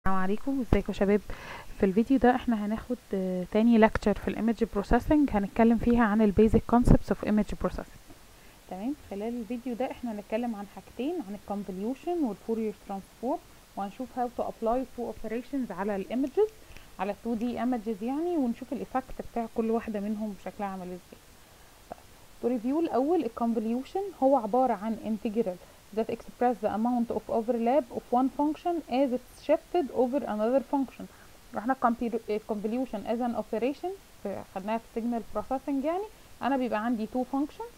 السلام عليكم ازيكم يا شباب في الفيديو ده احنا هناخد آه، تاني لكتشر في الايمج بروسيسنج هنتكلم فيها عن البيزك كونسبتس اوف ايمج بروسيسنج تمام خلال الفيديو ده احنا هنتكلم عن حاجتين عن الكونفوليوشن والفورير ترانسفورم وهنشوف هاو تو ابلاي تو اوبريشنز على الايمجز على 2 دي ايمجز يعني ونشوف الايفكت بتاع كل واحده منهم شكلها عامل ازاي تو ريفيو الاول الكونفوليوشن هو عباره عن انتجرال that express the amount of overlap of one function as it's shifted over another function رحنا convolution as an operation في- خدناها في signal processing يعني انا بيبقى عندي two functions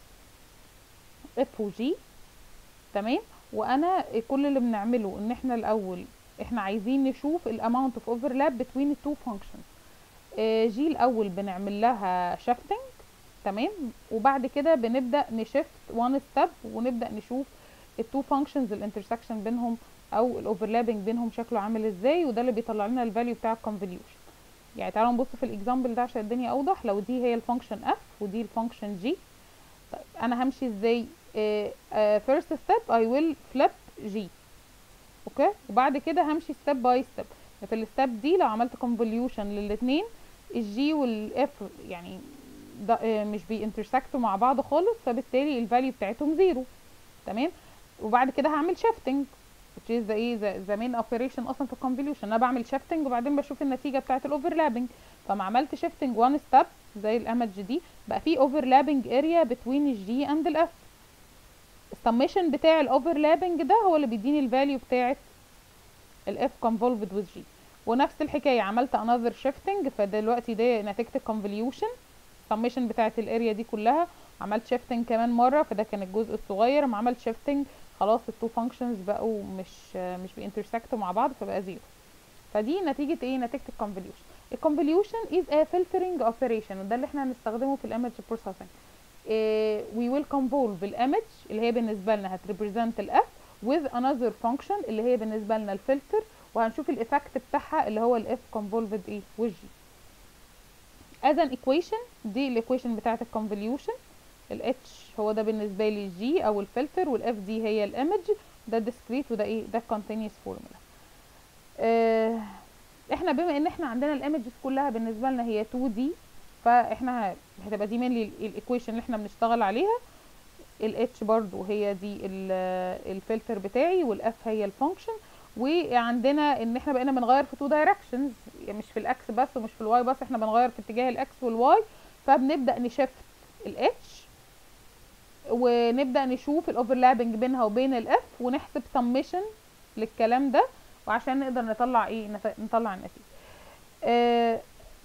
f و g تمام وانا كل اللي بنعمله ان احنا الاول احنا عايزين نشوف ال amount of overlap between the two functions آه، g الاول بنعمل لها shifting تمام وبعد كده بنبدا نشفت one step ونبدا نشوف التو فانكشنز الانترسكشن بينهم او الاوفرلابنج بينهم شكله عامل ازاي وده اللي بيطلع لنا الفاليو بتاع الكونفوليوشن يعني تعالوا نبص في الاكزامبل ده عشان الدنيا اوضح لو دي هي الفانكشن اف ودي الفانكشن جي طيب انا همشي ازاي فيرست ستيب اي ويل فليب جي اوكي وبعد كده همشي ستيب باي ستيب في الستيب دي لو عملت كونفوليوشن للاثنين الجي والاف يعني ده آه، مش بينترسكتوا مع بعض خالص فبالتالي الفاليو بتاعتهم زيرو تمام وبعد كده هعمل شيفتنج which is the ايه the, the main operation اصلا في الكونفوليوشن انا بعمل شيفتنج وبعدين بشوف النتيجه بتاعه الاوفرلابنج فما عملت شيفتنج وان ستيب زي الايمج دي بقى في overlapping area between الجي اند الاف السميشن بتاع الاوفرلابنج ده هو اللي بيديني الفاليو بتاعه الاف convolved with g ونفس الحكايه عملت another shifting فدلوقتي ده نتيجه الكونفوليوشن السميشن بتاعه الاريا دي كلها عملت شيفتنج كمان مره فده كان الجزء الصغير ما عملت شيفتنج خلاص التو فانكشنز بقوا مش مش بينترسكتوا مع بعض فبقى زيرو فدي نتيجه ايه نتيجه الكونفوليوشن الكونفوليوشن از ا filtering اوبريشن وده اللي احنا هنستخدمه في الايمج بروسيسنج وي ويل convolve الايمج اللي هي بالنسبه لنا هتريبريزنت الاف with another function اللي هي بالنسبه لنا الفلتر وهنشوف الايفكت بتاعها اللي هو الاف convolved ايه والجي as an equation دي الايكويشن بتاعه الكونفوليوشن ال H هو ده بالنسبة لي الجي أو الفلتر وال F دي هي الإيمج ده discrete وده إيه ده continuous formula آه إحنا بما إن إحنا عندنا الإيمجز كلها بالنسبة لنا هي 2D فإحنا ه- هتبقى دي mainly الإيكويشن اللي إحنا بنشتغل عليها ال H برضو هي دي الفلتر بتاعي وال F هي الفانكشن وعندنا ان احنا بقينا بنغير في تو دايركشنز يعني مش في الاكس بس ومش في الواي بس احنا بنغير في اتجاه الاكس والواي فبنبدا نشفت الاتش ونبدا نشوف الاوفرلابنج بينها وبين الاف ونحسب سميشن للكلام ده وعشان نقدر نطلع ايه نت- نطلع النتيجه آه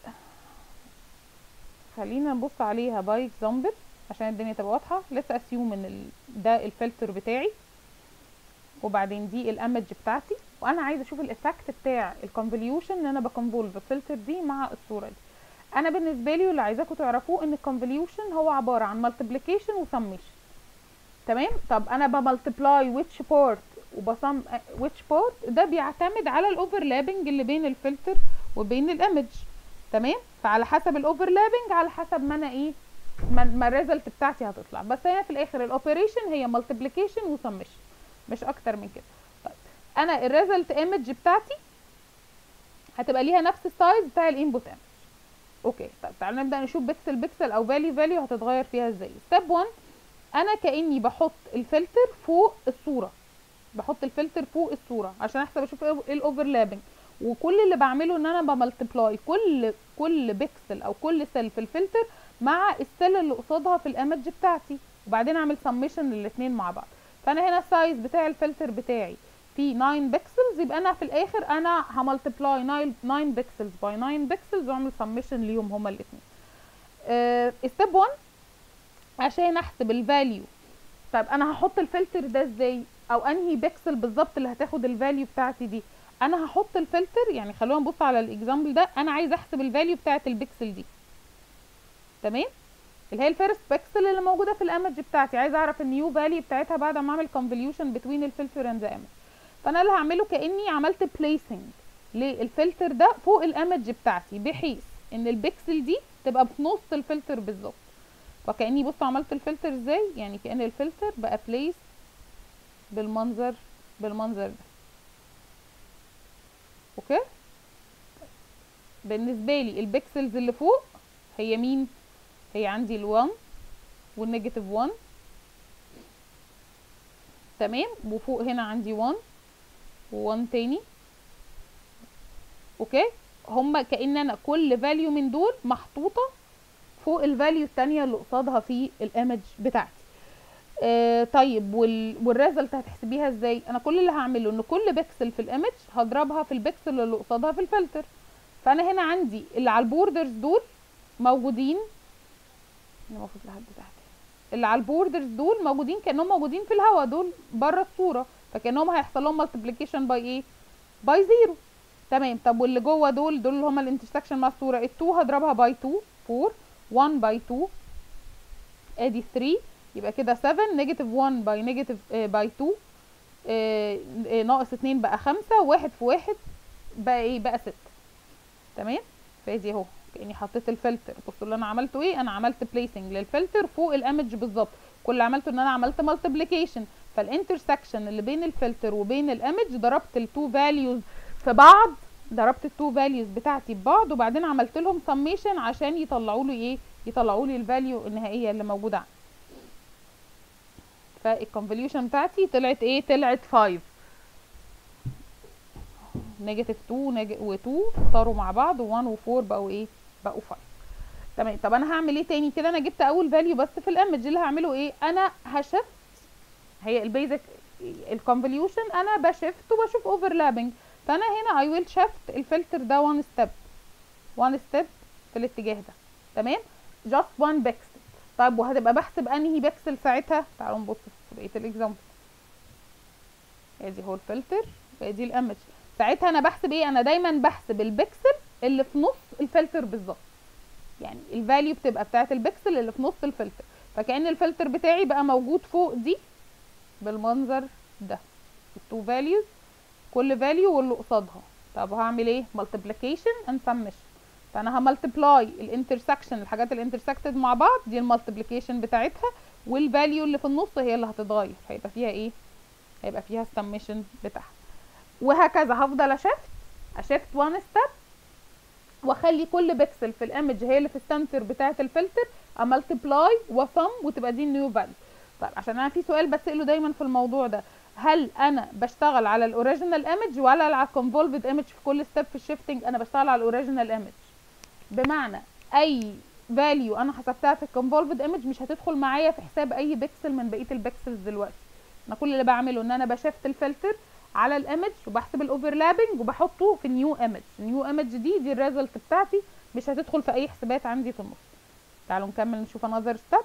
خلينا نبص عليها باي اكزامبل عشان الدنيا تبقى واضحه لسه اسيوم ان ال... ده الفلتر بتاعي وبعدين دي الايمج بتاعتي وانا عايزه اشوف الايفكت بتاع الكونفوليوشن ان انا بكونفولف الفلتر دي مع الصوره دي انا بالنسبه لي واللي عايزاكم تعرفوه ان الكونفوليوشن هو عباره عن مالتيبليكيشن وسميشن تمام طب انا بمالتيبلاي ويتش بارت وبصم ويتش بارت ده بيعتمد على الاوفرلابنج اللي بين الفلتر وبين الايمج تمام فعلى حسب الاوفرلابنج على حسب ما انا ايه ما ما الريزلت بتاعتي هتطلع بس هي في الاخر الاوبريشن هي مالتيبليكيشن وسميشن مش اكتر من كده طيب انا الريزلت ايمج بتاعتي هتبقى ليها نفس السايز بتاع الانبوت ايمج اوكي طب تعالوا نبدا نشوف بيكسل بيكسل او فاليو فاليو هتتغير فيها ازاي ستيب 1 انا كاني بحط الفلتر فوق الصوره بحط الفلتر فوق الصوره عشان احسب اشوف ايه الاوفرلابنج وكل اللي بعمله ان انا بملتبلاي كل كل بيكسل او كل سيل في الفلتر مع السيل اللي قصادها في الايمج بتاعتي وبعدين اعمل سميشن للاثنين مع بعض فانا هنا السايز بتاع الفلتر بتاعي في 9 بكسلز يبقى انا في الاخر انا هملتبلاي 9 بكسلز باي 9 بكسلز واعمل سميشن ليهم هما الاثنين ستيب 1 عشان احسب الفاليو طب انا هحط الفلتر ده ازاي او انهي بكسل بالظبط اللي هتاخد الفاليو بتاعتي دي انا هحط الفلتر يعني خلونا نبص على الاكزامبل ده انا عايز احسب الفاليو بتاعت البكسل دي تمام اللي هي الفيرست بكسل اللي موجوده في الايمج بتاعتي عايز اعرف النيو فاليو بتاعتها بعد ما اعمل كونفوليوشن بتوين الفلتر اند ذا ايمج فانا اللي هعمله كاني عملت بليسنج للفلتر ده فوق الايمج بتاعتي بحيث ان البكسل دي تبقى في نص الفلتر بالظبط فكاني بصوا عملت الفلتر ازاي يعني كان الفلتر بقى بليس بالمنظر بالمنظر ده اوكي بالنسبه لي البكسلز اللي فوق هي مين هي عندي ال1 والنيجاتيف 1 تمام وفوق هنا عندي 1 و1 تاني اوكي هما كأن انا كل فاليو من دول محطوطة فوق الفاليو التانية اللي قصادها في الايمج بتاعتي آه طيب وال... والريزلت هتحسبيها ازاي انا كل اللي هعمله ان كل بكسل في الايمج هضربها في البكسل اللي قصادها في الفلتر فانا هنا عندي اللي على البوردرز دول موجودين المفروض لحد تحت اللي على البوردرز دول موجودين كانهم موجودين في الهواء دول بره الصوره فكانهم هيحصل لهم مالتيبليكيشن باي ايه باي زيرو تمام طب واللي جوه دول دول اللي هما الانترسكشن مع الصوره ال2 هضربها باي 2 4 1 باي 2 ادي 3 يبقى كده 7 نيجاتيف 1 باي نيجاتيف باي 2 آه آه ناقص 2 بقى 5 واحد في واحد بقى ايه بقى 6 تمام فادي اهو كاني حطيت الفلتر بصوا اللي انا عملته ايه انا عملت بليسنج للفلتر فوق الايمج بالظبط كل اللي عملته ان انا عملت مالتيبليكيشن فالانترسكشن اللي بين الفلتر وبين الايمج ضربت التو فاليوز في بعض ضربت التو فاليوز بتاعتي ببعض وبعدين عملت لهم سميشن عشان يطلعوا لي ايه يطلعوا لي الفاليو النهائيه اللي موجوده عندي فالكونفوليوشن بتاعتي طلعت ايه طلعت 5 نيجاتيف 2 و2 اختاروا مع بعض و1 و4 بقوا ايه بقوا 5 تمام طب انا هعمل ايه تاني كده انا جبت اول فاليو بس في الايمج اللي هعمله ايه انا هشفت هي البيزك الكونفوليوشن انا بشفت وبشوف اوفرلابنج فانا هنا اي ويل شفت الفلتر ده 1 ستيب 1 ستيب في الاتجاه ده تمام جاست 1 بيكسل طيب وهتبقى بحسب انهي بيكسل ساعتها تعالوا نبص في بقيه الاكزامبل ادي هو الفلتر وادي الايمج ساعتها انا بحسب ايه انا دايما بحسب البكسل اللي في نص الفلتر بالظبط يعني الفاليو بتبقى بتاعه البكسل اللي في نص الفلتر فكأن الفلتر بتاعي بقى موجود فوق دي بالمنظر ده التو فاليوز كل فاليو واللي قصادها طب هعمل ايه multiplication and summation فانا هملتبلاي الانترسكشن الحاجات الانترسكتد مع بعض دي المالتيبليكيشن بتاعتها والفاليو اللي في النص هي اللي هتتغير هيبقى فيها ايه هيبقى فيها السميشن بتاعها وهكذا هفضل اشفت اشفت وان ستيب واخلي كل بكسل في الايمج هي اللي في السنتر بتاعه الفلتر املتبلاي وصم وتبقى دي النيو فاليو طيب عشان انا في سؤال بساله دايما في الموضوع ده هل انا بشتغل على الاوريجينال ايمج ولا على الكونفولفد ايمج في كل ستيب في الشيفتنج انا بشتغل على الاوريجينال ايمج بمعنى اي فاليو انا حسبتها في الكونفولفد ايمج مش هتدخل معايا في حساب اي بكسل من بقيه البكسلز دلوقتي انا كل اللي بعمله ان انا بشفت الفلتر على الايمج وبحسب الاوفرلابنج وبحطه في نيو ايمج النيو ايمج دي دي الريزلت بتاعتي مش هتدخل في اي حسابات عندي في النص تعالوا نكمل نشوف انذر ستيب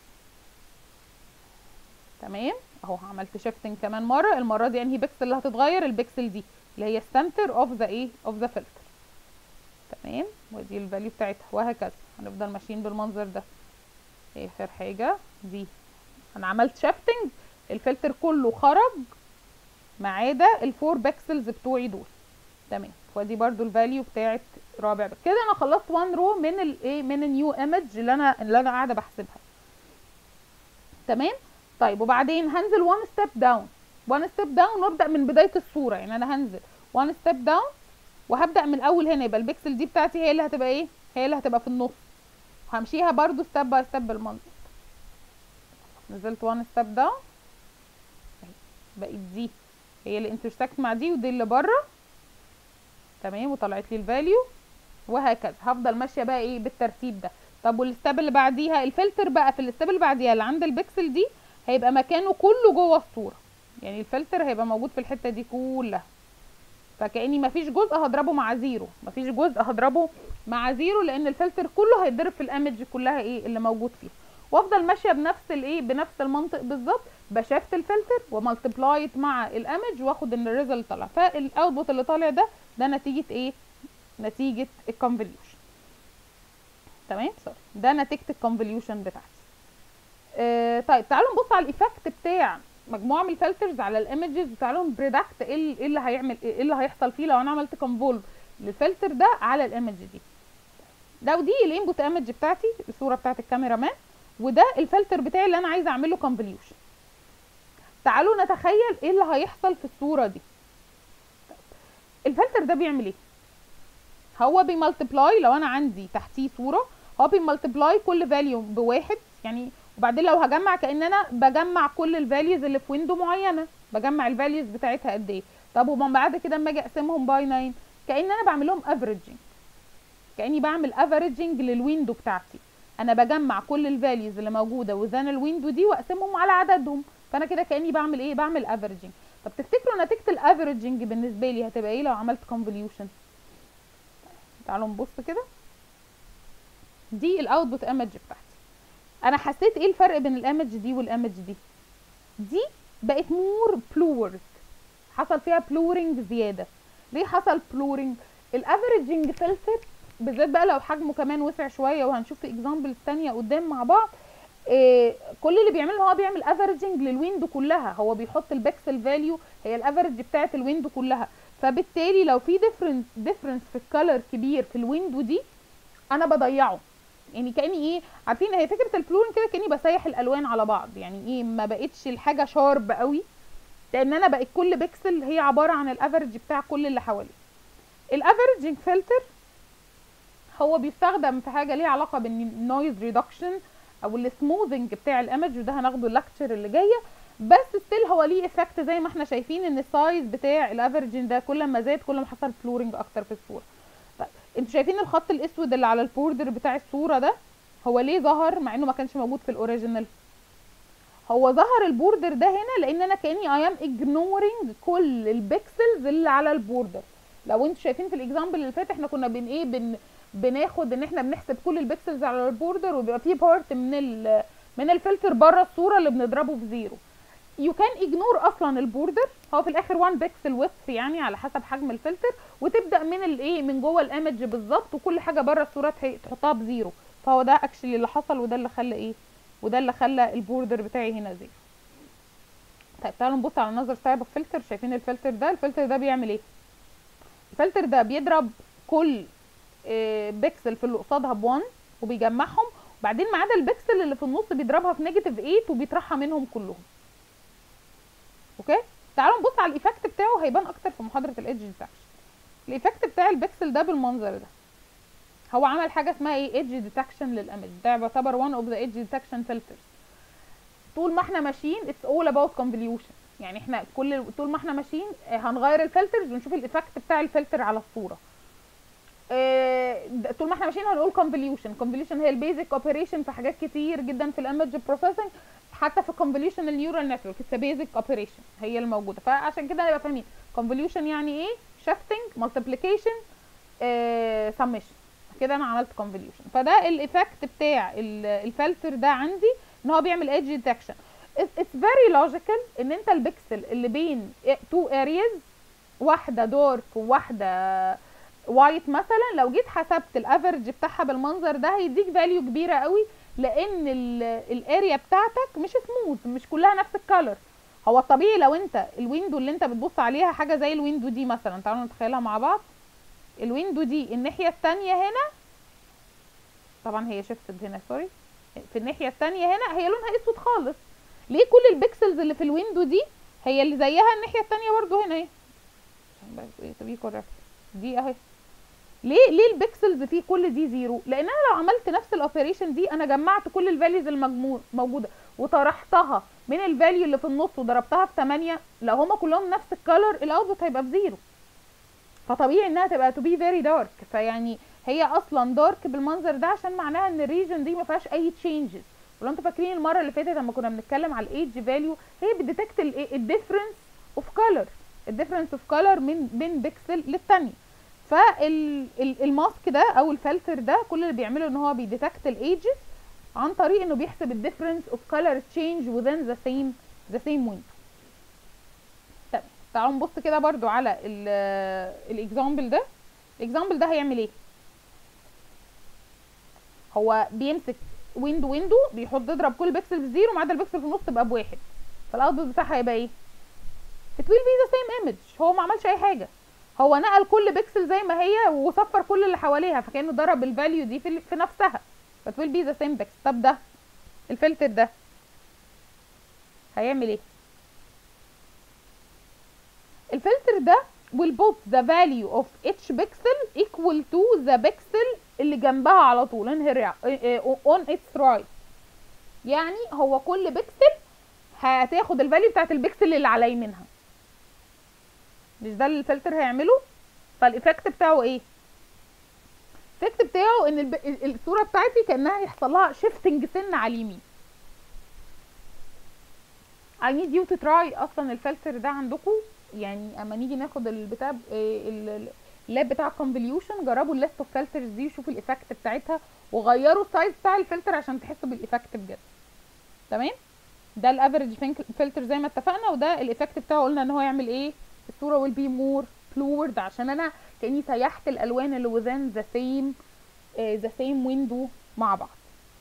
تمام اهو عملت شيفتنج كمان مره المره دي انهي بكسل اللي هتتغير البكسل دي اللي هي السنتر اوف ذا ايه اوف ذا فلتر تمام ودي الفاليو بتاعتها وهكذا هنفضل ماشيين بالمنظر ده اخر حاجه دي انا عملت شيفتنج الفلتر كله خرج ما عدا الفور بكسلز بتوعي دول تمام ودي برضو الفاليو بتاعت رابع بكسل. كده انا خلصت وان رو من الايه من النيو ايمج اللي انا اللي انا قاعده بحسبها تمام طيب وبعدين هنزل وان ستيب داون وان ستيب داون وابدا من بدايه الصوره يعني انا هنزل وان ستيب داون وهبدا من الاول هنا يبقى البكسل دي بتاعتي هي اللي هتبقى ايه هي اللي هتبقى في النص همشيها برضو ستيب باي ستيب بالمنظر نزلت وان ستيب داون بقت دي هي اللي انترسكت مع دي ودي اللي بره تمام وطلعت لي الفاليو وهكذا هفضل ماشيه بقى ايه بالترتيب ده طب والستاب اللي بعديها الفلتر بقى في الستاب اللي بعديها اللي عند البكسل دي هيبقى مكانه كله جوه الصوره يعني الفلتر هيبقى موجود في الحته دي كلها فكاني مفيش جزء هضربه مع زيرو مفيش جزء هضربه مع زيرو لان الفلتر كله هيتضرب في الايمج كلها ايه اللي موجود فيها وافضل ماشيه بنفس الايه بنفس المنطق بالظبط بشفت الفلتر ومالتبلايت مع الايمج واخد ان الريزلت طلع فالاوتبوت اللي طالع ده ده نتيجه ايه نتيجه الكونفوليوشن تمام سوري ده نتيجه الكونفوليوشن بتاعتي آه طيب تعالوا نبص على الايفكت بتاع مجموعه من الفلترز على الايمجز وتعالوا نبريدكت ايه اللي هيعمل ايه اللي هيحصل فيه لو انا عملت كونفولف للفلتر ده على الايمج دي ده ودي الانبوت ايمج بتاعتي الصوره بتاعت الكاميرا مان وده الفلتر بتاعي اللي انا عايزه اعمله كونفوليوشن تعالوا نتخيل ايه اللي هيحصل في الصوره دي الفلتر ده بيعمل ايه هو بيمالتبلاي لو انا عندي تحتيه صوره هو بيمالتبلاي كل فاليو بواحد يعني وبعدين لو هجمع كان انا بجمع كل الفاليوز اللي في ويندو معينه بجمع الفاليوز بتاعتها قد ايه طب ومن بعد كده اما اجي اقسمهم باي 9 كان انا بعمل لهم افريجنج كاني بعمل افريجنج للويندو بتاعتي انا بجمع كل الفاليوز اللي موجوده وذان الويندو دي واقسمهم على عددهم فانا كده كاني بعمل ايه بعمل افريجنج طب تفتكروا نتيجه الافريجنج بالنسبه لي هتبقى ايه لو عملت كونفوليوشن تعالوا نبص كده دي الاوتبوت ايمج بتاعتي انا حسيت ايه الفرق بين الايمج دي والايمج دي دي بقت مور بلورد حصل فيها بلورنج زياده ليه حصل بلورنج الافريجنج فلتر بالذات بقى لو حجمه كمان وسع شويه وهنشوف في اكزامبلز تانية قدام مع بعض إيه كل اللي بيعمله هو بيعمل افريجنج للويندو كلها هو بيحط البكسل فاليو هي الافريج بتاعه الويندو كلها فبالتالي لو في ديفرنس ديفرنس في الكالر كبير في الويندو دي انا بضيعه يعني كاني ايه عارفين هي فكره الفلورين كده كاني بسيح الالوان على بعض يعني ايه ما بقتش الحاجه شارب قوي لان انا بقت كل بكسل هي عباره عن الافرج بتاع كل اللي حواليه الافرجنج فلتر هو بيستخدم في حاجه ليها علاقه بالنويز ريدكشن او السموذنج بتاع الايمج وده هناخده اللكتشر اللي جايه بس ستيل هو ليه افكت زي ما احنا شايفين ان السايز بتاع الافرجنج ده كل ما زاد كل ما حصل فلورنج اكتر في الصوره طيب انتوا شايفين الخط الاسود اللي على البوردر بتاع الصوره ده هو ليه ظهر مع انه ما كانش موجود في الاوريجينال هو ظهر البوردر ده هنا لان انا كاني اي ام اجنورنج كل البكسلز اللي على البوردر لو انتوا شايفين في الاكزامبل اللي فات احنا كنا بن ايه بن بناخد ان احنا بنحسب كل البكسلز على البوردر وبيبقى في بارت من ال من الفلتر بره الصوره اللي بنضربه في زيرو يو كان اجنور اصلا البوردر هو في الاخر 1 بكسل ويدث يعني على حسب حجم الفلتر وتبدا من الايه من جوه الايمج بالظبط وكل حاجه بره الصوره تحطها بزيرو فهو ده اكشلي اللي حصل وده اللي خلى ايه وده اللي خلى البوردر بتاعي هنا زيرو طيب تعالوا نبص على النظر تايب اوف فلتر شايفين الفلتر ده الفلتر ده بيعمل ايه الفلتر ده بيضرب كل بيكسل في اللي قصادها ب1 وبيجمعهم وبعدين ما عدا البكسل اللي في النص بيضربها في نيجاتيف 8 وبيطرحها منهم كلهم اوكي تعالوا نبص على الايفكت بتاعه هيبان اكتر في محاضره الايدج ديتكشن الايفكت بتاع البكسل ده بالمنظر ده هو عمل حاجه اسمها ايه ايدج ديتكشن للايمج ده بيعتبر one اوف ذا ايدج ديتكشن فلترز طول ما احنا ماشيين اتس اول اباوت كونفوليوشن يعني احنا كل طول ما احنا ماشيين هنغير الفلترز ونشوف الايفكت بتاع الفلتر على الصوره اه طول ما احنا ماشيين هنقول كونفوليوشن كونفوليوشن هي البيزك اوبريشن في حاجات كتير جدا في الايمج بروسيسنج حتى في convolution النيورال نتورك اتس بيزك اوبريشن هي الموجوده فعشان كده نبقى فاهمين convolution يعني ايه shifting multiplication summation كده انا عملت convolution فده الايفكت بتاع الفلتر ده عندي ان هو بيعمل edge detection it's very logical ان انت البكسل اللي بين two areas واحده دارك وواحده وايت مثلا لو جيت حسبت الافرج بتاعها بالمنظر ده هيديك فاليو كبيره قوي لان الاريا بتاعتك مش سموث مش كلها نفس الكالر هو الطبيعي لو انت الويندو اللي انت بتبص عليها حاجه زي الويندو دي مثلا تعالوا نتخيلها مع بعض الويندو دي الناحيه الثانيه هنا طبعا هي شفتد هنا سوري في الناحيه الثانيه هنا هي لونها اسود خالص ليه كل البكسلز اللي في الويندو دي هي اللي زيها الناحيه الثانيه برضو هنا اهي عشان كوركت دي اهي ليه ليه البكسلز فيه كل دي زيرو لان انا لو عملت نفس الاوبريشن دي انا جمعت كل الفاليوز المجموع موجوده وطرحتها من الفاليو اللي في النص وضربتها في 8 لو هما كلهم نفس الكالر الاوتبوت هيبقى بزيرو فطبيعي انها تبقى تو بي فيري دارك فيعني هي اصلا دارك بالمنظر ده عشان معناها ان الريجن دي ما فيهاش اي تشينجز ولو انتوا فاكرين المره اللي فاتت لما كنا بنتكلم على الايدج فاليو هي بتديتكت الديفرنس اوف كالر الديفرنس اوف كالر من بين بيكسل للثانيه فالماسك ده او الفلتر ده كل اللي بيعمله ان هو بيديتكت الايدجز عن طريق انه بيحسب الديفرنس اوف كولر تشينج within the same the same window طب تعالوا نبص كده برضو على الاكزامبل ده الاكزامبل ده هيعمل ايه هو بيمسك ويندو ويندو بيحط يضرب كل بيكسل بزيرو ما عدا البيكسل في النص تبقى بواحد فالاوتبوت بتاعها هيبقى ايه it will be the same image هو ما عملش اي حاجه هو نقل كل بيكسل زي ما هي وصفر كل اللي حواليها فكانه ضرب الفاليو دي في, في نفسها but will be the same pixel طب ده الفلتر ده هيعمل ايه الفلتر ده will put the value of each pixel equal to the pixel اللي جنبها على طول in her on its right يعني هو كل بكسل هتاخد الفاليو بتاعت البكسل اللي على يمينها مش ده اللي الفلتر هيعمله فالايفكت بتاعه ايه الايفكت بتاعه ان الب... الصوره بتاعتي كانها يحصل لها شيفتنج سن على اليمين I need you to try اصلا الفلتر ده عندكم يعني اما نيجي ناخد البتاع اللاب بتاع الكونفوليوشن جربوا الليست اوف فلترز دي وشوفوا الايفكت بتاعتها وغيروا السايز بتاع الفلتر عشان تحسوا بالايفكت بجد تمام ده الافريج فلتر زي ما اتفقنا وده الايفكت بتاعه قلنا ان هو يعمل ايه الصوره ويل بي مور فلورد عشان انا كاني سيحت الالوان اللي within the same ذا سيم ويندو مع بعض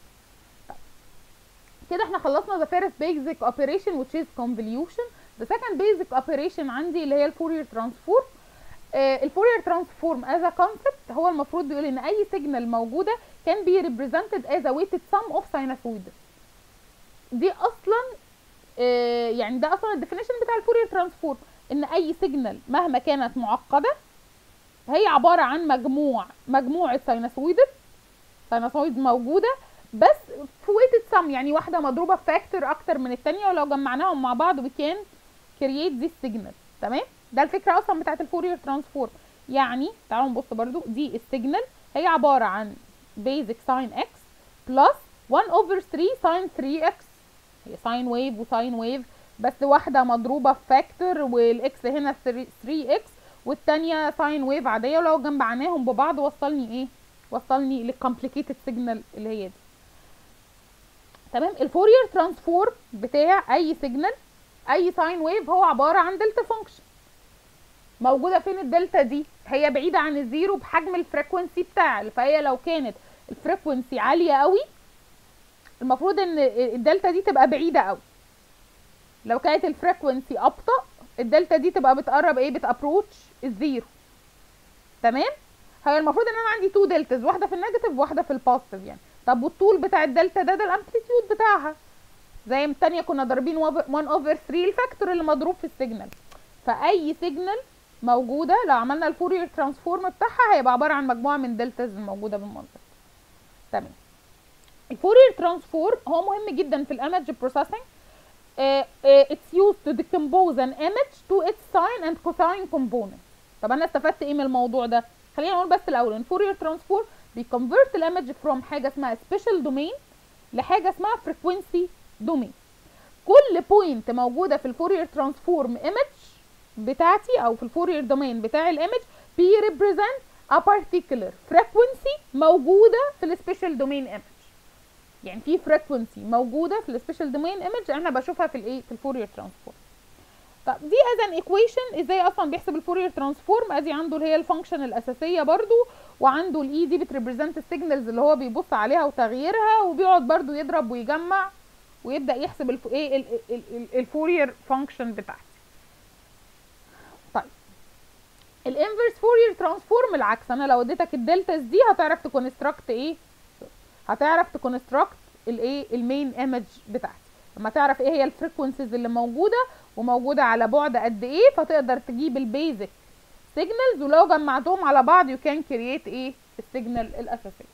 كده احنا خلصنا the first basic operation which is convolution the second basic operation عندي اللي هي الفورير ترانسفورم الفورير ترانسفورم as a concept هو المفروض بيقول ان اي سيجنال موجوده can be represented as a weighted sum of sinusoids دي اصلا آه يعني ده اصلا الديفينيشن بتاع الفورير ترانسفورم ان اي سيجنال مهما كانت معقده هي عباره عن مجموع مجموعه ساينوسويدز ساينوسويد موجوده بس في ويتد سم يعني واحده مضروبه في فاكتور اكتر من الثانيه ولو جمعناهم مع بعض we can create this signal تمام ده الفكره اصلا بتاعت الفورير ترانسفورم يعني تعالوا نبص برضو دي السيجنال هي عباره عن basic sin x plus 1 over 3 sin 3x هي ساين ويف وساين ويف بس واحده مضروبه في فاكتور والاكس هنا 3 اكس والتانية ساين ويف عاديه ولو جمعناهم ببعض وصلني ايه وصلني للكومبليكيتد سيجنال اللي هي دي تمام الفورير ترانسفورم بتاع اي سيجنال اي ساين ويف هو عباره عن دلتا فانكشن موجوده فين الدلتا دي هي بعيده عن الزيرو بحجم الفريكونسي بتاعها فهي لو كانت الفريكونسي عاليه قوي المفروض ان الدلتا دي تبقى بعيده قوي لو كانت الفريكونسي ابطا الدلتا دي تبقى بتقرب ايه بتابروتش الزيرو تمام هي المفروض ان انا عندي تو دلتاز واحده في النيجاتيف وواحده في البوزيتيف يعني طب والطول بتاع الدلتا ده ده الامبليتيود بتاعها زي ما الثانيه كنا ضاربين 1 اوفر 3 الفاكتور اللي مضروب في السيجنال فاي سيجنال موجوده لو عملنا الفورير ترانسفورم بتاعها هيبقى عباره عن مجموعه من دلتاز الموجوده بالمنظر تمام الفورير ترانسفورم هو مهم جدا في الايمج بروسيسنج uh, uh, it's used to decompose an image to its sine and cosine components طب انا استفدت ايه من الموضوع ده خلينا نقول بس الاول ان فورير ترانسفورم بيكونفرت الايمج فروم حاجه اسمها سبيشال دومين لحاجه اسمها فريكوينسي دومين كل بوينت موجوده في الفورير ترانسفورم ايمج بتاعتي او في الفورير دومين بتاع الايمج بيريبريزنت a particular frequency موجوده في السبيشال دومين ايمج يعني في فريكونسي موجوده في السبيشال دومين ايمج انا بشوفها في الايه في الفورير ترانسفورم طب دي از ان ايكويشن ازاي اصلا بيحسب الفورير ترانسفورم ادي عنده اللي هي الفانكشن الاساسيه برضو وعنده الاي دي بتريبريزنت السيجنالز اللي هو بيبص عليها وتغييرها وبيقعد برضو يضرب ويجمع ويبدا يحسب الف... ايه الفورير فانكشن بتاعتي طيب الانفرس فورير ترانسفورم العكس انا لو اديتك الدلتاز دي هتعرف تكونستراكت ايه هتعرف تكونستراكت الايه المين ايمج بتاعتي لما تعرف ايه هي الفريكونسيز اللي موجوده وموجوده على بعد قد ايه فتقدر تجيب البيزك سيجنالز ولو جمعتهم على بعض يو كان كرييت ايه السيجنال الاساسيه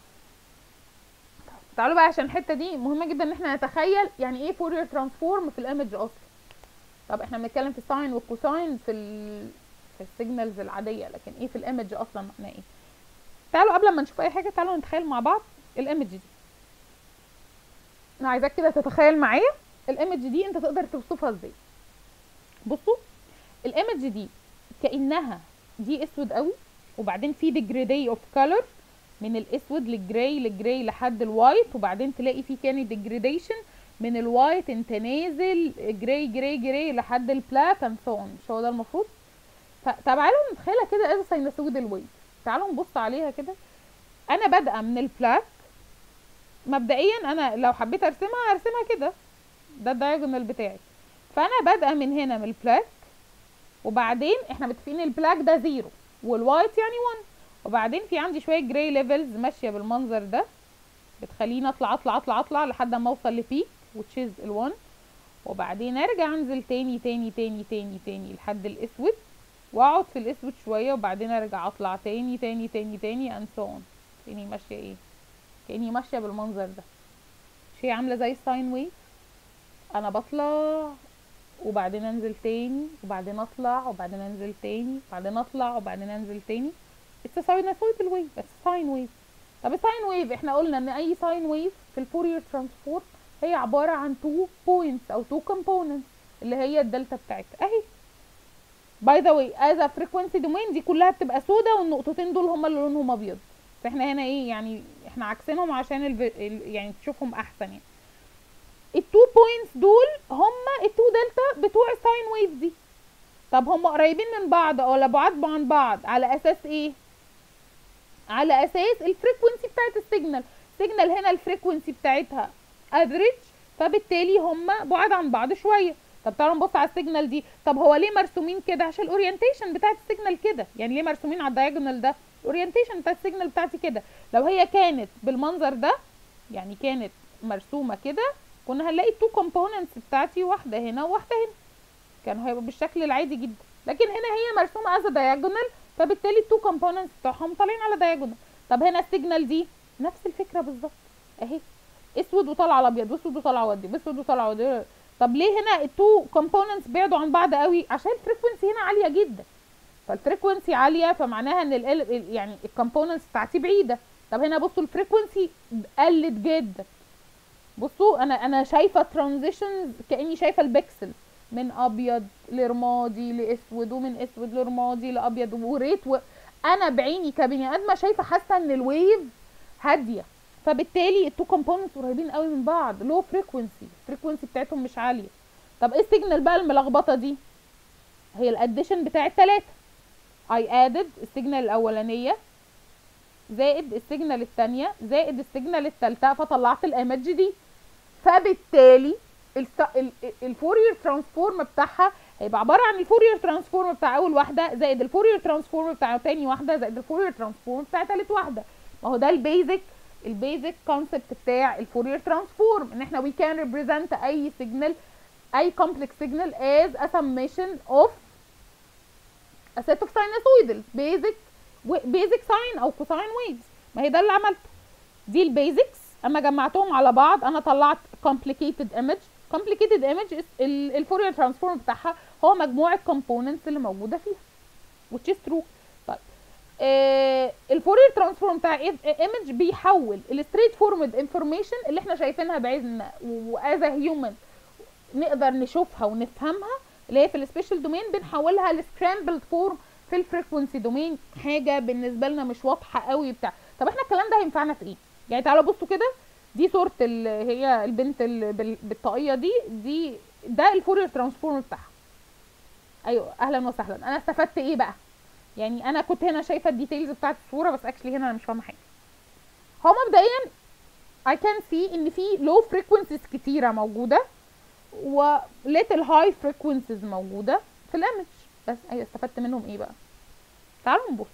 تعالوا بقى عشان الحته دي مهمه جدا ان احنا نتخيل يعني ايه فورير ترانسفورم في الايمج اصلا طب احنا بنتكلم في الساين والكوساين في ال... في السيجنالز العاديه لكن ايه في الايمج اصلا معناه ايه تعالوا قبل ما نشوف اي حاجه تعالوا نتخيل مع بعض الايمج دي انا عايزاك كده تتخيل معايا الايمج دي انت تقدر توصفها ازاي بصوا الايمج دي كانها دي اسود قوي وبعدين في ديجريدي اوف كولر من الاسود للجراي للجراي لحد الوايت وبعدين تلاقي في كان ديجريديشن من الوايت انت نازل جراي جراي جراي لحد البلاك اند سو اون مش هو ده المفروض فتعالوا نتخيلها كده از ساينوسويدال ويف تعالوا نبص عليها كده انا بادئه من البلاك مبدئيا انا لو حبيت ارسمها هرسمها كده ده الدايجونال بتاعي فانا بادئه من هنا من البلاك وبعدين احنا متفقين البلاك ده زيرو والوايت يعني 1 وبعدين في عندي شويه جراي ليفلز ماشيه بالمنظر ده بتخليني اطلع اطلع اطلع اطلع لحد ما اوصل لبيك which is ال1 وبعدين ارجع انزل تاني تاني تاني تاني تاني لحد الاسود واقعد في الاسود شويه وبعدين ارجع اطلع تاني تاني تاني تاني and so on كاني ماشيه ايه كاني ماشيه بالمنظر ده مش هي عامله زي الساين ويف انا بطلع وبعدين انزل تاني وبعدين اطلع وبعدين انزل تاني وبعدين اطلع وبعدين انزل تاني it's a sinusoidal wave بس ساين ويف طب الساين ويف احنا قلنا ان اي ساين ويف في الفورير ترانسفورم هي عباره عن تو بوينتس او تو كومبوننتس اللي هي الدلتا بتاعتها اهي باي ذا واي از فريكوينسي دومين دي كلها بتبقى سودا والنقطتين دول هما اللي لونهم ابيض فاحنا هنا ايه يعني احنا عكسينهم عشان الف... ال... يعني تشوفهم احسن يعني التو بوينتس دول هما التو دلتا بتوع الساين ويف دي طب هما قريبين من بعض ولا بعاد عن بعض على اساس ايه على اساس الفريكوينسي بتاعت السيجنال السيجنال هنا الفريكوينسي بتاعتها افريج فبالتالي هما بعاد عن بعض شويه طب تعالوا نبص على السيجنال دي طب هو ليه مرسومين كده عشان الاورينتيشن بتاعت السيجنال كده يعني ليه مرسومين على الدايجونال ده الاورينتيشن بتاعت السيجنال بتاعتي كده لو هي كانت بالمنظر ده يعني كانت مرسومه كده كنا هنلاقي التو كومبوننتس بتاعتي واحده هنا وواحده هنا كانوا هيبقوا بالشكل العادي جدا لكن هنا هي مرسومه از دايجونال فبالتالي التو كومبوننتس بتوعهم طالعين على دايجونال طب هنا السيجنال دي نفس الفكره بالظبط اهي اسود وطالعه على ابيض واسود وطالعه ودي واسود وطالعه ودي طب ليه هنا التو كومبوننتس بعدوا عن بعض قوي عشان الفريكونسي هنا عاليه جدا فالفريكونسي عاليه فمعناها ان ال يعني الكومبوننتس بتاعتي بعيده طب هنا بصوا الفريكونسي قلت جدا بصوا انا انا شايفه ترانزيشنز كاني شايفه البكسل من ابيض لرمادي لاسود ومن اسود لرمادي لابيض وريت و... انا بعيني كبني ادمه شايفه حاسه ان الويف هاديه فبالتالي التو كومبوننتس قريبين قوي من بعض لو فريكونسي الفريكونسي بتاعتهم مش عاليه طب ايه السيجنال بقى الملخبطه دي هي الاديشن بتاع التلاته اي ادد السيجنال الاولانيه زائد السيجنال الثانيه زائد السيجنال الثالثه فطلعت الايمج دي فبالتالي الفورير ترانسفورم بتاعها هيبقى عباره عن الفورير ترانسفورم بتاع اول واحده زائد الفورير ترانسفورم بتاع تاني واحده زائد الفورير ترانسفورم بتاع تالت واحده ما هو ده البيزك البيزك كونسبت بتاع الفورير ترانسفورم ان احنا we can represent اي سيجنال اي complex signal as a summation of a set of sinusoidal basic basic sine او cosine waves ما هي ده اللي عملته دي البيزكس اما جمعتهم على بعض انا طلعت complicated image complicated image الفورير ترانسفورم بتاعها هو مجموع الكومبوننتس اللي موجوده فيها which is true طيب آه الفورير ترانسفورم بتاع ايمج بيحول الستريت فورمد انفورميشن اللي احنا شايفينها بعيننا واز هيومن نقدر نشوفها ونفهمها اللي هي في السبيشال دومين بنحولها لسكرامبلد فورم في الفريكونسي دومين حاجه بالنسبه لنا مش واضحه قوي بتاع طب احنا الكلام ده هينفعنا في ايه يعني تعالوا بصوا كده دي صوره اللي هي البنت اللي بالطاقيه دي دي ده الفورير ترانسفورم بتاعها ايوه اهلا وسهلا انا استفدت ايه بقى يعني انا كنت هنا شايفه الديتيلز بتاعت الصوره بس اكشلي هنا انا مش فاهمه حاجه هو مبدئيا I can see ان في low frequencies كتيره موجوده و little high frequencies موجوده في الايمج بس ايوه استفدت منهم ايه بقى تعالوا نبص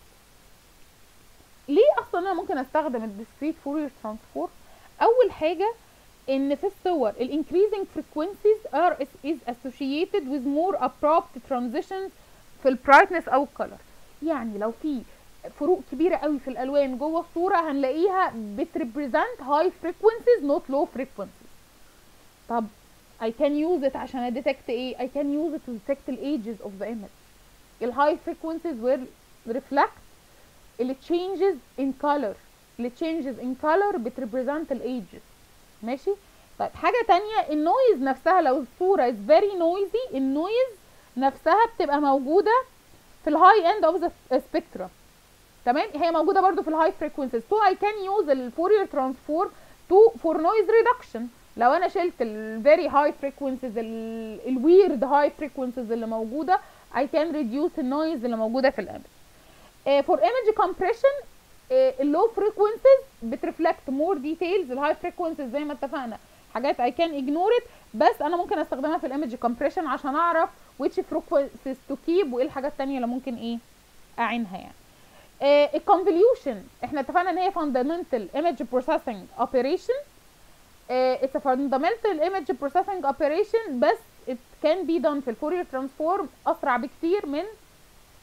ليه اصلا انا ممكن استخدم الديسكريت فورير ترانسفورم اول حاجه ان في الصور ال increasing frequencies are is associated with more abrupt transitions في ال brightness او الcolor يعني لو في فروق كبيرة قوي في الألوان جوه الصورة هنلاقيها بتريبريزنت high frequencies not low frequencies طب I can use it عشان أديتكت إيه؟ I can use it to detect the ages of the image ال high frequencies will reflect ال changes in color ال changes in color بتريبريزنت ال ages ماشي؟ طيب حاجة تانية النويز نفسها لو الصورة is very noisy النويز نفسها بتبقى موجودة في الهاي اند اوف ذا سبيكترم تمام هي موجوده برضو في الهاي فريكوينسيز تو اي كان يوز الفورير ترانسفورم تو فور نويز ريدكشن لو انا شلت الفيري هاي فريكوينسيز الويرد هاي فريكوينسيز اللي موجوده اي كان ريديوس النويز اللي موجوده في الايمج فور ايمج كومبريشن اللو فريكوينسيز بترفلكت مور ديتيلز الهاي فريكوينسيز زي ما اتفقنا حاجات اي كان اجنور بس انا ممكن استخدمها في الايمج كومبريشن عشان اعرف which frequencies to keep وايه الحاجات التانية اللي ممكن ايه اعينها يعني آه الكونفوليوشن احنا اتفقنا ان هي fundamental image processing operation آه it's a fundamental image processing operation بس it can be done في الفورير ترانسفورم اسرع بكتير من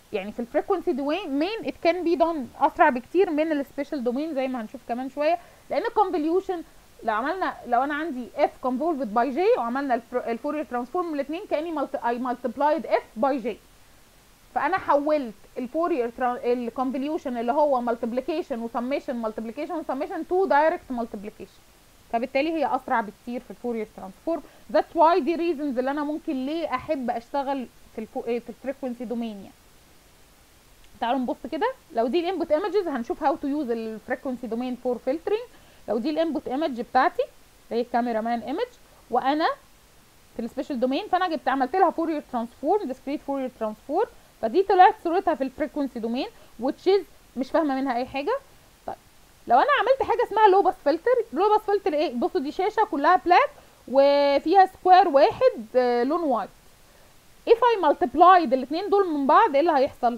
يعني في الفريكونسي دومين ات كان بي دون اسرع بكتير من السبيشال دومين زي ما هنشوف كمان شويه لان الكونفوليوشن لو عملنا لو انا عندي اف كونفولفد باي جي وعملنا الفورير ترانسفورم الاثنين كاني اي مالتبلايد اف باي جي فانا حولت الفورير الكونفوليوشن اللي هو مالتيبليكيشن وسميشن مالتيبليكيشن وسميشن تو دايركت مالتيبليكيشن فبالتالي هي اسرع بكتير في الفورير ترانسفورم ذاتس واي دي ريزونز اللي انا ممكن ليه احب اشتغل في الفو... في الفريكونسي دومين يعني تعالوا نبص كده لو دي الانبوت ايمجز هنشوف هاو تو يوز الفريكونسي دومين فور فلترنج لو دي الانبوت ايمج بتاعتي اللي هي الكاميرا مان ايمج وانا في السبيشال دومين فانا جبت عملت لها فورير ترانسفورم ديسكريت فورير ترانسفورم فدي طلعت صورتها في الفريكونسي دومين which is مش فاهمه منها اي حاجه طيب لو انا عملت حاجه اسمها لوبس فلتر لوبس فلتر ايه بصوا دي شاشه كلها بلاك وفيها سكوير واحد آه لون وايت if I multiplied الاثنين دول من بعض ايه اللي هيحصل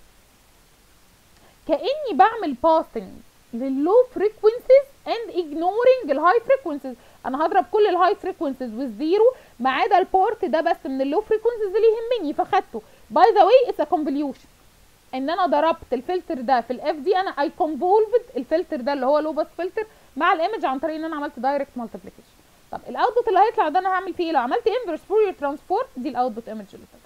كاني بعمل باسنج لللو فريكونسيز اند ignoring الهاي فريكونسيز انا هضرب كل الهاي فريكونسيز والزيرو ما عدا البورت ده بس من اللو فريكونسيز اللي يهمني فخدته باي ذا واي اتس ا كونفوليوشن ان انا ضربت الفلتر ده في الاف دي انا اي كونفولفد الفلتر ده اللي هو لوبس فلتر مع الايمج عن طريق ان انا عملت دايركت مالتيبليكيشن طب الاوتبوت اللي هيطلع ده انا هعمل فيه ايه لو عملت انفرس فورير ترانسفورم دي الاوتبوت ايمج اللي طلع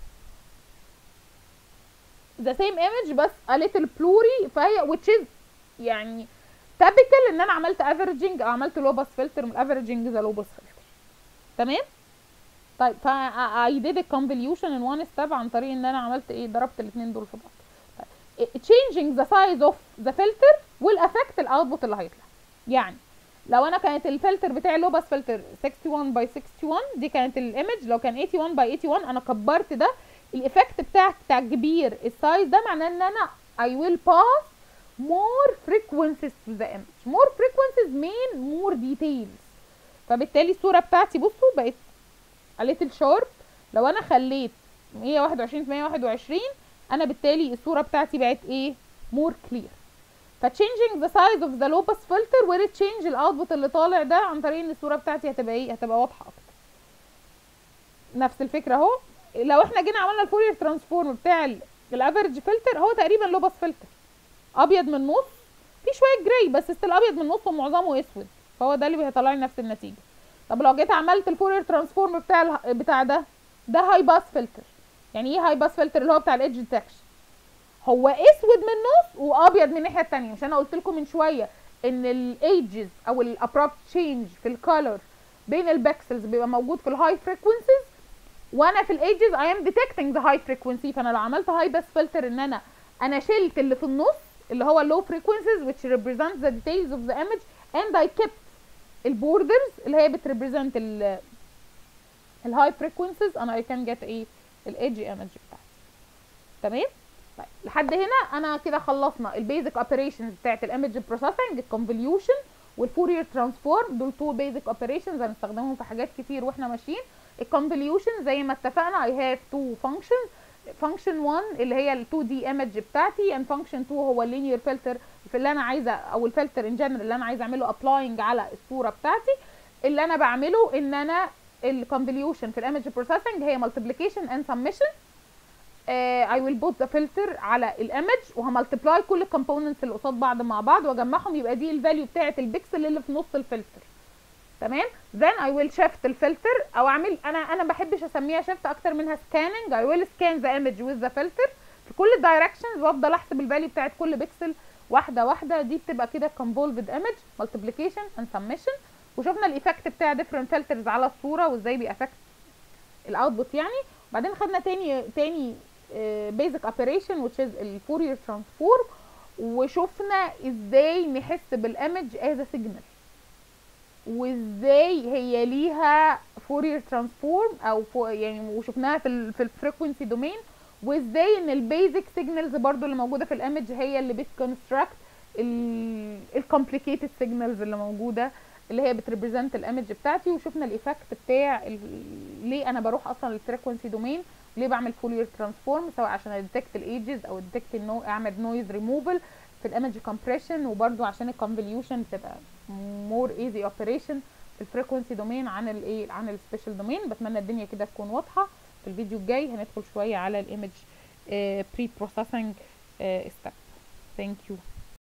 ذا سيم ايمج بس a little blurry فهي which is يعني typical ان انا عملت افريجنج او عملت لوبس فلتر من الافريجنج ذا لوبس فلتر تمام طيب ف I did a convolution in one step عن طريق ان انا عملت ايه ضربت الاثنين دول في بعض طيب. changing the size of the filter will affect الاوتبوت اللي هيطلع يعني لو انا كانت الفلتر بتاعي لوبس فلتر 61 باي 61 دي كانت الايمج لو كان 81 باي 81 انا كبرت ده الايفكت بتاع بتاع كبير السايز ده معناه ان انا I will pass more frequencies to the image more frequencies mean more details فبالتالي الصورة بتاعتي بصوا بقت a little sharp لو انا خليت 121 في 121 انا بالتالي الصورة بتاعتي بقت ايه more clear ف changing the size of the locus filter will change الاوتبوت اللي طالع ده عن طريق ان الصورة بتاعتي هتبقى ايه هتبقى واضحة اكتر نفس الفكرة اهو لو احنا جينا عملنا الفورير ترانسفورم بتاع الافرج فلتر هو تقريبا لوبس فلتر ابيض من النص في شويه جراي بس ستيل ابيض من النص ومعظمه اسود فهو ده اللي هيطلع لي نفس النتيجه طب لو جيت عملت الفورير ترانسفورم بتاع ال... بتاع ده ده هاي باس فلتر يعني ايه هاي باس فلتر اللي هو بتاع الايدج ديتكشن هو اسود من النص وابيض من الناحيه الثانيه مش انا قلت لكم من شويه ان الايدجز او الابرابت تشينج في الكالر بين البكسلز بيبقى موجود في الهاي فريكونسيز وانا في الايدجز اي ام ديتكتنج ذا هاي فريكونسي فانا لو عملت هاي باس فلتر ان انا انا شلت اللي في النص اللي هو low frequencies which represent the details of the image and I kept البوردرز اللي هي بتريبريزنت ال الهاي frequencies and I can get ايه الايدج ايمج بتاعتي تمام طيب لحد هنا انا كده خلصنا البيزك اوبريشنز بتاعت الايمج بروسيسنج الكونفوليوشن والفورير ترانسفورم دول تو بيزك اوبريشنز هنستخدمهم في حاجات كتير واحنا ماشيين الكونفوليوشن زي ما اتفقنا I have two functions function 1 اللي هي ال 2 دي ايمج بتاعتي and function 2 هو اللينير فلتر في اللي انا عايزه او الفلتر ان جنرال اللي انا عايزه اعمله ابلاينج على الصوره بتاعتي اللي انا بعمله ان انا الكونفوليوشن في الايمج بروسيسنج هي multiplication and summation uh, I will put the filter على الايمج وهملتبلاي كل الكومبوننتس اللي قصاد بعض مع بعض واجمعهم يبقى دي الفاليو بتاعه البكسل اللي في نص الفلتر تمام then I will shift الفلتر او اعمل انا انا ما بحبش اسميها shift اكتر منها scanning I will scan the image with the filter في كل الدايركشنز وافضل احسب الفاليو بتاعت كل بكسل واحده واحده دي بتبقى كده convolved image multiplication and summation وشفنا الايفكت بتاع different filters على الصوره وازاي بيأفكت الاوتبوت يعني وبعدين خدنا تاني تاني بيزك اوبريشن which is الفورير ترانسفورم وشفنا ازاي نحس بالايمج از سيجنال وازاي هي ليها فورير ترانسفورم او فو يعني وشفناها في ال في الفريكونسي دومين وازاي ان البيزك سيجنالز برضو اللي موجوده في الايمج هي اللي بتكونستراكت الكومبليكيتد سيجنالز اللي موجوده اللي هي بتريبريزنت الايمج بتاعتي وشفنا الايفكت بتاع ليه انا بروح اصلا للفريكونسي دومين ليه بعمل فورير ترانسفورم سواء عشان اديتكت الايدجز او اديتكت النو اعمل نويز ريموفل في الايمج كومبريشن وبرده عشان الكونفوليوشن تبقى مور ايزي اوبريشن في الفريكونسي دومين عن الايه عن السبيشال دومين بتمنى الدنيا كده تكون واضحه في الفيديو الجاي هندخل شويه على الايمج pre processing step thank you